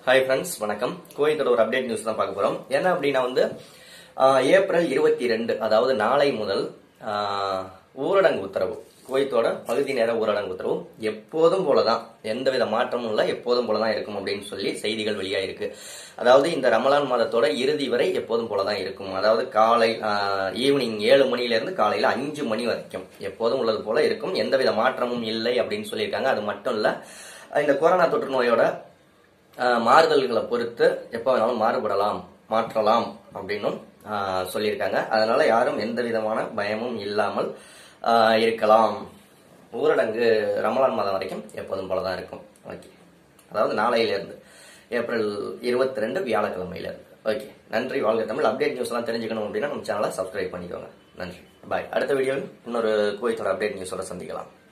hi friends வணக்கம் குவைத்தோட ஒரு update news தான் பார்க்க போறோம் என்ன அப்படின்னா வந்து ஆஹ், ஏப்ரல் இருபத்தி ரெண்டு அதாவது நாளை முதல் ஆஹ், ஊரடங்கு உத்தரவு குவைத்தோட பகுதி நேர ஊரடங்கு உத்தரவு எப்போதும் போலதான் எந்தவித மாற்றமும் இல்லை எப்போதும் போலதான் இருக்கும் அப்படின்னு சொல்லி செய்திகள் வெளியாயிருக்கு அதாவது இந்த ரமலான் மாதத்தோட இறுதி வரை எப்போதும் போலதான் இருக்கும் அதாவது காலை ஈவினிங் ஏழு மணில இருந்து காலையில அஞ்சு மணி வரைக்கும் எப்போதும் உள்ளது போல இருக்கும் எந்தவித மாற்றமும் இல்லை அப்படின்னு சொல்லியிருக்காங்க அது மட்டும் இல்ல இந்த கொரோனா தொற்று நோயோட ஆஹ் மாறுதல்களை பொறுத்து எப்போ வேணாலும் மாறுபடலாம் மாற்றலாம் அப்படின்னும் ஆஹ் சொல்லியிருக்காங்க அதனால யாரும் எந்த விதமான பயமும் இல்லாமல் ஆஹ் இருக்கலாம் ஊரடங்கு ரமலான் மாதம் வரைக்கும் எப்போதும் போல தான் இருக்கும் ஓகே அதாவது நாளையிலிருந்து ஏப்ரல் இருபத்தி ரெண்டு வியாழக்கிழமையிலிருந்து ஓகே நன்றி வாழ்க தமிழ் அப்டேட் நியூஸ் எல்லாம் தெரிஞ்சுக்கணும் அப்படின்னா நம்ம சேனலை சப்ஸ்கிரைப் பண்ணிக்கோங்க நன்றி பாய் அடுத்த வீடியோவில் இன்னொரு கோயத்தோட அப்டேட் நியூஸோட சந்திக்கலாம்